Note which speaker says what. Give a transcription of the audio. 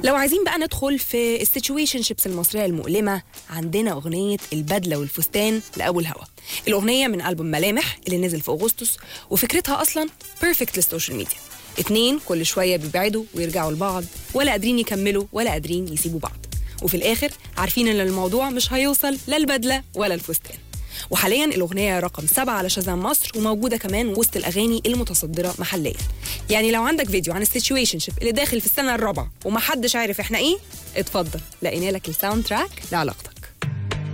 Speaker 1: لو عايزين بقى ندخل في السيتويشن شيبس المصريه المؤلمه عندنا اغنيه البدله والفستان لابو الهوى الاغنيه من البوم ملامح اللي نزل في اغسطس وفكرتها اصلا بيرفكت للسوشيال ميديا اتنين كل شويه بيبعدوا ويرجعوا لبعض ولا قادرين يكملوا ولا قادرين يسيبوا بعض وفي الاخر عارفين ان الموضوع مش هيوصل لا البدله ولا الفستان وحاليا الاغنيه رقم سبعة على شازام مصر وموجوده كمان وسط الاغاني المتصدره محليا يعني لو عندك فيديو عن السيتويشن شيب اللي داخل في السنه الرابعه ومحدش عارف احنا ايه اتفضل لقينا لك الساوند تراك لعلاقتك